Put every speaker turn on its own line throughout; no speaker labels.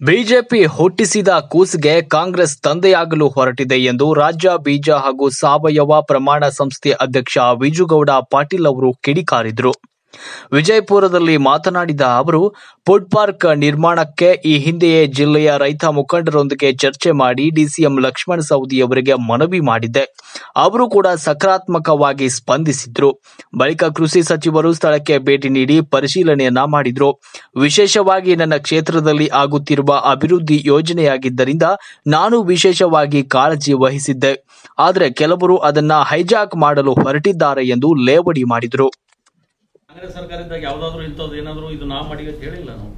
BJP ಹುಟ್ಟಿಸಿದ ಕೂಸಿಗೆ ಕಾಂಗ್ರೆಸ್ ತಂದೆಯಾಗಲು ಹೊರಟಿದೆ ಎಂದು ರಾಜ್ಯ ಬೀಜ ಹಾಗೂ ಸಾವಯವ ಪ್ರಮಾಣ ಸಂಸ್ಥೆ ಅಧ್ಯಕ್ಷ ವಿಜುಗೌಡ ಪಾಟೀಲ್ ಅವರು ಕಿಡಿಕಾರಿದರು ವಿಜಯಪುರದಲ್ಲಿ ಮಾತನಾಡಿದ ಅವರು ಫುಡ್ ಪಾರ್ಕ್ ನಿರ್ಮಾಣಕ್ಕೆ ಈ ಹಿಂದೆಯೇ ಜಿಲ್ಲೆಯ ರೈತ ಮುಖಂಡರೊಂದಿಗೆ ಚರ್ಚೆ ಮಾಡಿ ಡಿಸಿಎಂ ಲಕ್ಷ್ಮಣ ಸವದಿ ಅವರಿಗೆ ಮನವಿ ಮಾಡಿದ್ದೆ ಅವರು ಕೂಡ ಸಕಾರಾತ್ಮಕವಾಗಿ ಸ್ಪಂದಿಸಿದ್ರು ಬಳಿಕ ಕೃಷಿ ಸಚಿವರು ಸ್ಥಳಕ್ಕೆ ಭೇಟಿ ನೀಡಿ ಪರಿಶೀಲನೆಯನ್ನ ಮಾಡಿದ್ರು ವಿಶೇಷವಾಗಿ ನನ್ನ ಕ್ಷೇತ್ರದಲ್ಲಿ ಆಗುತ್ತಿರುವ ಅಭಿವೃದ್ಧಿ ಯೋಜನೆಯಾಗಿದ್ದರಿಂದ ನಾನು ವಿಶೇಷವಾಗಿ ಕಾಳಜಿ ವಹಿಸಿದ್ದೆ ಆದರೆ ಕೆಲವರು ಅದನ್ನ ಹೈಜಾಕ್ ಮಾಡಲು ಹೊರಟಿದ್ದಾರೆ ಎಂದು ಲೇವಡಿ ಮಾಡಿದರು
ಕಾಂಗ್ರೆಸ್ ಸರ್ಕಾರ ಇದ್ದಾಗ ಯಾವ್ದಾದ್ರು ಇಂಥದ್ದು ಏನಾದ್ರು ಇದು ನಾವು ಮಾಡಿ ಅಂತ ಹೇಳಿಲ್ಲ ನಾವು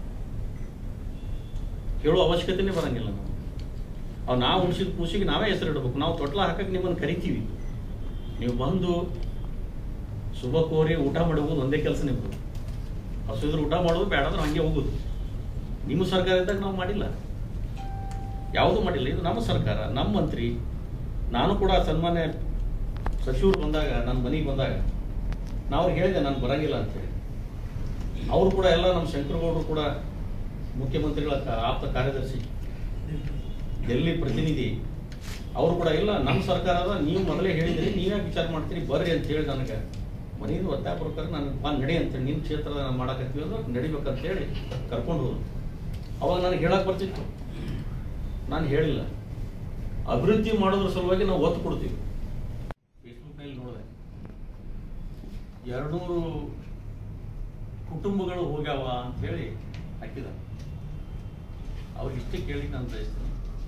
ಹೇಳೋ ಅವಶ್ಯಕತೆನೇ ಬರಂಗಿಲ್ಲ ನಾವು ಅವ್ ನಾವು ಉಣಿಸಿದ ಕೃಷಿಗೆ ನಾವೇ ಹೆಸರು ಇಡಬೇಕು ನಾವು ತೊಟ್ಲ ಹಾಕಕ್ಕೆ ನಿಮ್ಮನ್ನು ಕರಿತೀವಿ ನೀವು ಬಂದು ಶುಭ ಕೋರಿ ಊಟ ಮಾಡುವುದು ಒಂದೇ ಕೆಲಸ ನಿಮ್ದು ಹಸುವಿದ್ರೆ ಊಟ ಮಾಡೋದು ಬೇಡ ಅಂದ್ರೆ ಹಂಗೆ ಹೋಗೋದು ನಿಮ್ಮ ಸರ್ಕಾರ ಇದ್ದಾಗ ನಾವು ಮಾಡಿಲ್ಲ ಯಾವುದೂ ಮಾಡಿಲ್ಲ ಇದು ನಮ್ಮ ಸರ್ಕಾರ ನಮ್ಮ ಮಂತ್ರಿ ನಾನು ಕೂಡ ಸನ್ಮಾನ್ಯ ಸಚಿವರು ಬಂದಾಗ ನನ್ನ ಮನೆಗೆ ಬಂದಾಗ ನಾವು ಅವ್ರಿಗೆ ಹೇಳಿದೆ ನಾನು ಬರಂಗಿಲ್ಲ ಅಂತೇಳಿ ಅವರು ಕೂಡ ಎಲ್ಲ ನಮ್ಮ ಶಂಕರಗೌಡರು ಕೂಡ ಮುಖ್ಯಮಂತ್ರಿಗಳ ಕ- ಆಪ್ತ ಕಾರ್ಯದರ್ಶಿ ಡೆಲ್ಲಿ ಪ್ರತಿನಿಧಿ ಅವರು ಕೂಡ ಇಲ್ಲ ನಮ್ಮ ಸರ್ಕಾರದ ನೀವು ಮೊದಲೇ ಹೇಳಿದ್ರಿ ನೀವೇ ವಿಚಾರ ಮಾಡ್ತೀರಿ ಬರ್ರಿ ಅಂತ ಹೇಳಿ ನನಗೆ ಮನೆಯಿಂದ ಒತ್ತಾಯ ಪ್ರಕಾರ ನಾನು ಬಾ ನಡಿ ಅಂತೇಳಿ ನಿಮ್ಮ ಕ್ಷೇತ್ರ ನಾನು ಮಾಡಕತ್ತೀವಿ ಅಂದ್ರೆ ನಡಿಬೇಕಂತ ಹೇಳಿ ಕರ್ಕೊಂಡು ಹೋದ್ರು ಅವಾಗ ನನಗೆ ಹೇಳಕ್ ಬರ್ತಿತ್ತು ನಾನು ಹೇಳಿಲ್ಲ ಅಭಿವೃದ್ಧಿ ಮಾಡೋದ್ರ ಸಲುವಾಗಿ ನಾವು ಒತ್ತು ಕೊಡ್ತೀವಿ ಫೇಸ್ಬುಕ್ನಲ್ಲಿ ನೋಡಿದೆ ಎರಡ್ನೂರು ಕುಟುಂಬಗಳು ಹೋಗ್ಯಾವ ಅಂತ ಹೇಳಿ ಹಾಕಿದ ಅವ್ರಿಗೆ ಇಷ್ಟೇ ಕೇಳಿ ನಾನು ಬಯಸ್ತೀನಿ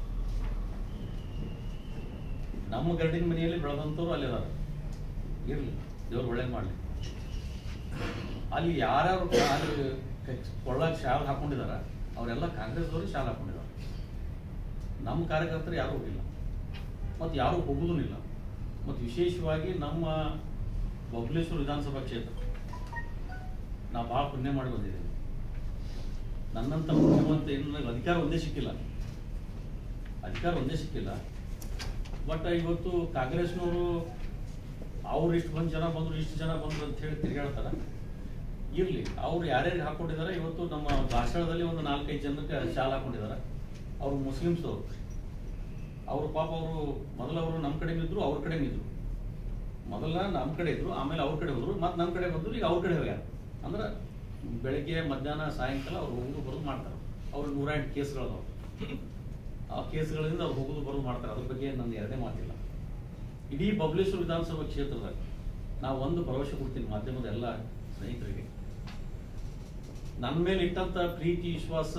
ನಮ್ಮ ಗರಡಿನ ಮನೆಯಲ್ಲಿ ಬೆಳೆದಂಥವ್ರು ಅಲ್ಲಿ ಅದಾರ ಇರಲಿ ದೇವ್ರು ಒಳ್ಳೇದು ಮಾಡಲಿ ಅಲ್ಲಿ ಯಾರ್ಯಾರು ಅಲ್ಲಿ ಕೊಳ್ಳಾಗ ಶಾಲ್ ಹಾಕೊಂಡಿದಾರ ಅವರೆಲ್ಲ ಕಾಂಗ್ರೆಸ್ದವರು ಶಾಲ್ ಹಾಕೊಂಡಿದ್ದಾರೆ ನಮ್ಮ ಕಾರ್ಯಕರ್ತರು ಯಾರೂ ಹೋಗಿಲ್ಲ ಮತ್ತು ಯಾರೂ ಹೋಗುದೂ ಇಲ್ಲ ಮತ್ತು ವಿಶೇಷವಾಗಿ ನಮ್ಮ ಬಬಲೇಶ್ವರ ವಿಧಾನಸಭಾ ಕ್ಷೇತ್ರ ನಾವು ಭಾಳ ಪುಣ್ಯ ಮಾಡಿ ಬಂದಿದ್ದೀವಿ ನನ್ನಂತ ಮುಖ್ಯಮಂತ್ರಿ ಏನು ನನಗೆ ಅಧಿಕಾರ ಒಂದೇ ಸಿಕ್ಕಿಲ್ಲ ಅಧಿಕಾರ ಒಂದೇ ಸಿಕ್ಕಿಲ್ಲ ಬಟ್ ಇವತ್ತು ಕಾಂಗ್ರೆಸ್ನವರು ಅವ್ರು ಇಷ್ಟು ಬಂದು ಜನ ಬಂದರು ಇಷ್ಟು ಜನ ಬಂದರು ಅಂತ ಹೇಳಿ ತಿರುಗಾಡ್ತಾರ ಇರಲಿ ಅವ್ರು ಯಾರ್ಯಾರಿಗೆ ಹಾಕೊಂಡಿದ್ದಾರೆ ಇವತ್ತು ನಮ್ಮ ಭಾಷಣದಲ್ಲಿ ಒಂದು ನಾಲ್ಕೈದು ಜನಕ್ಕೆ ಶಾಲ ಹಾಕೊಂಡಿದ್ದಾರೆ ಅವರು ಮುಸ್ಲಿಮ್ಸ್ ಅವರು ಅವರು ಪಾಪ ಅವರು ಮೊದಲು ಅವರು ನಮ್ಮ ಕಡೆ ಇದ್ರು ಅವ್ರ ಕಡೆ ಇದ್ರು ಮೊದಲ ನಮ್ಮ ಕಡೆ ಇದ್ರು ಆಮೇಲೆ ಅವ್ರ ಕಡೆ ಹೋದ್ರು ಮತ್ತೆ ನಮ್ಮ ಕಡೆ ಬಂದ್ರು ಈಗ ಅವ್ರ ಕಡೆ ಹೋಗ್ಯಾರ ಅಂದ್ರೆ ಬೆಳಗ್ಗೆ ಮಧ್ಯಾಹ್ನ ಸಾಯಂಕಾಲ ಅವ್ರು ಹೋಗುದು ಬರೋದು ಮಾಡ್ತಾರೆ ಅವ್ರು ನೂರ ಎಂಟು ಕೇಸ್ಗಳದಾವ ಆ ಕೇಸ್ಗಳಿಂದ ಅವ್ರು ಹೋಗುದು ಬರೋದು ಮಾಡ್ತಾರೆ ಅದ್ರ ಬಗ್ಗೆ ನನ್ನ ಎರಡನೇ ಮಾತಿಲ್ಲ ಇಡೀ ಬಬಲೇಶ್ವರ ವಿಧಾನಸಭಾ ಕ್ಷೇತ್ರದಾಗ ನಾವು ಒಂದು ಭರವಸೆ ಕೊಡ್ತೀನಿ ಮಾಧ್ಯಮದ ಎಲ್ಲ ಸ್ನೇಹಿತರಿಗೆ ನನ್ನ ಮೇಲೆ ಇಟ್ಟಂತ ಪ್ರೀತಿ ವಿಶ್ವಾಸ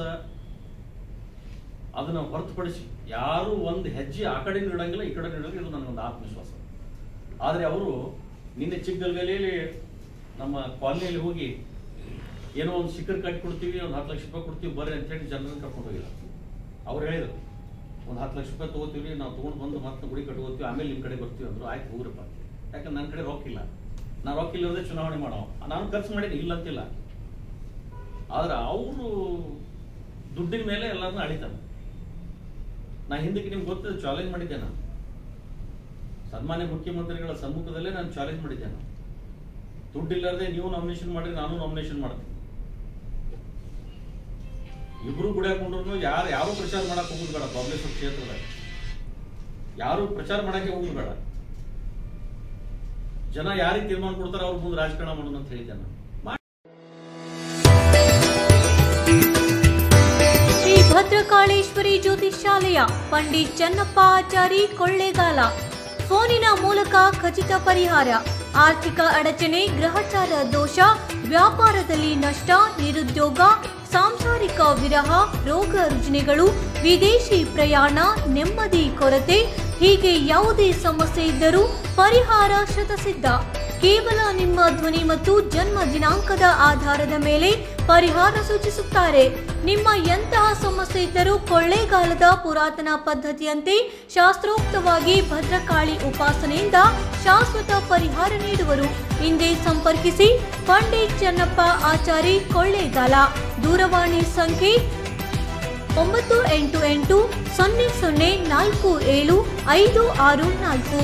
ಅದನ್ನ ಹೊರತುಪಡಿಸಿ ಯಾರು ಒಂದು ಹೆಜ್ಜೆ ಆ ಕಡೆ ಇಡಂಗಿಲ್ಲ ಈ ಕಡೆ ಇಡಂಗಿಲ್ಲ ಇದು ನನಗೊಂದು ಆತ್ಮವಿಶ್ವಾಸ ಆದರೆ ಅವರು ನಿನ್ನೆ ಚಿಕ್ಕಗಲ್ಗಲಿಯಲ್ಲಿ ನಮ್ಮ ಕಾಲನಿಯಲ್ಲಿ ಹೋಗಿ ಏನೋ ಒಂದು ಶಿಖರ್ ಕಟ್ಟಿ ಕೊಡ್ತೀವಿ ಒಂದು ಹತ್ತು ಲಕ್ಷ ರೂಪಾಯಿ ಕೊಡ್ತೀವಿ ಬರ್ರಿ ಅಂತ ಹೇಳಿ ಜನರನ್ನು ಕರ್ಕೊಂಡು ಹೋಗಿಲ್ಲ ಅವ್ರು ಹೇಳಿದ್ರು ಒಂದು ಹತ್ತು ಲಕ್ಷ ರೂಪಾಯಿ ತಗೋತೀವಿ ನಾವು ತೊಗೊಂಡು ಬಂದು ಮತ್ತೆ ಗುಡಿ ಕಟ್ಕೋತೀವಿ ಆಮೇಲೆ ನಿಮ್ಮ ಕಡೆ ಬರ್ತೀವಿ ಅಂದ್ರು ಆಯ್ತು ಹೋಗ್ರಪ್ಪ ಯಾಕಂದ್ರೆ ನನ್ನ ಕಡೆ ರೊಕ್ಕ ಇಲ್ಲ ನಾನು ರೊಕ್ಕ ಇಲ್ಲದೆ ಚುನಾವಣೆ ಮಾಡೋ ನಾನು ಖರ್ಚು ಮಾಡೀನಿ ಇಲ್ಲ ಅಂತಿಲ್ಲ ಆದ್ರೆ ಅವರು ದುಡ್ಡಿನ ಮೇಲೆ ಎಲ್ಲರನ್ನ ಅಳಿತಾನೆ ನಾ ಹಿಂದಕ್ಕೆ ನಿಮ್ಗೆ ಗೊತ್ತಿದೆ ಚಾಲೆಂಜ್ ಮಾಡಿದ್ದೆ ನಾನು ಸನ್ಮಾನ್ಯ ಮುಖ್ಯಮಂತ್ರಿಗಳ ಸಮ್ಮುಖದಲ್ಲೇ ನಾನು ಚಾಲೆಂಜ್ ಮಾಡಿದ್ದೆ ನಾನು ದುಡ್ಡಿಲ್ಲದೆ ನೀವು ನಾಮಿನೇಷನ್ ಮಾಡಿ ನಾನು ನಾಮಿನೇಷನ್ ಮಾಡ್ತೀನಿ ಇಬ್ರು ಗುಡಿಯಾಕೊಂಡ್ರು ಯಾರು ಯಾರು ಪ್ರಚಾರ ಮಾಡಕ್ ಹೋಗುದು ಬೇಡ ಬಬಲೇಶ್ವರ ಕ್ಷೇತ್ರದಾಗ ಯಾರು ಪ್ರಚಾರ ಮಾಡಕ್ಕೆ ಹೋಗುದು ಬೇಡ ಜನ ಯಾರಿಗೆ ತೀರ್ಮಾನ ಕೊಡ್ತಾರೆ ಅವ್ರ ಮುಂದೆ ರಾಜಕಾರಣ ಮಾಡೋಣ ಅಂತ ಹೇಳಿದ್ದೆ ನಾನು ಮಾಡಿ.
ಶ್ರೀ ಭದ್ರಕಾಳೇಶ್ವರಿ ಜ್ಯೋತಿಷ್ಯಾಲಯ ಪಂಡಿತ್ ಚನ್ನಪ್ಪ ಆಚಾರಿ ಕೊಳ್ಳೇಗಾಲ ಫೋನಿನ ಮೂಲಕ ಖಚಿತ ಪರಿಹಾರ ಆರ್ಥಿಕ ಅಡಚಣೆ ಗ್ರಹಚಾರ ದೋಷ ವ್ಯಾಪಾರದಲ್ಲಿ ನಷ್ಟ ನಿರುದ್ಯೋಗ ಸಾಂಸಾರಿಕ ವಿರಹ ರೋಗ ರುಜಿನಗಳು ವಿದೇಶಿ ಪ್ರಯಾಣ ನೆಮ್ಮದಿ ಕೊರತೆ ಹೀಗೆ ಯಾವುದೇ ಸಮಸ್ಯೆ ಇದ್ದರೂ ಪರಿಹಾರ ಶತಸಿದ್ಧ ಕೇವಲ ನಿಮ್ಮ ಧ್ವನಿ ಮತ್ತು ಜನ್ಮ ದಿನಾಂಕದ ಆಧಾರದ ಮೇಲೆ ಪರಿಹಾರ ಸೂಚಿಸುತ್ತಾರೆ ನಿಮ್ಮ ಎಂತಹ ಸಮಸ್ಯೆ ಇದ್ದರೂ ಕೊಳ್ಳೇಗಾಲದ ಪುರಾತನ ಪದ್ಧತಿಯಂತೆ ಶಾಸ್ತ್ರೋಕ್ತವಾಗಿ ಭದ್ರಕಾಳಿ ಉಪಾಸನೆಯಿಂದ ಶಾಶ್ವತ ಪರಿಹಾರ ನೀಡುವರು ಹಿಂದೆ ಸಂಪರ್ಕಿಸಿ ಪಂಡಿತ್ ಚನ್ನಪ್ಪ ಆಚಾರಿ ಕೊಳ್ಳೇಗಾಲ ದೂರವಾಣಿ ಸಂಖ್ಯೆ ಒಂಬತ್ತು ಎಂಟು ಎಂಟು ಸೊನ್ನೆ ಸೊನ್ನೆ ನಾಲ್ಕು ಏಳು ಐದು ಆರು ನಾಲ್ಕು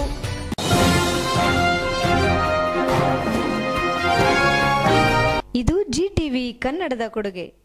ಇದು ಜಿ ಟಿವಿ ಕನ್ನಡದ ಕೊಡುಗೆ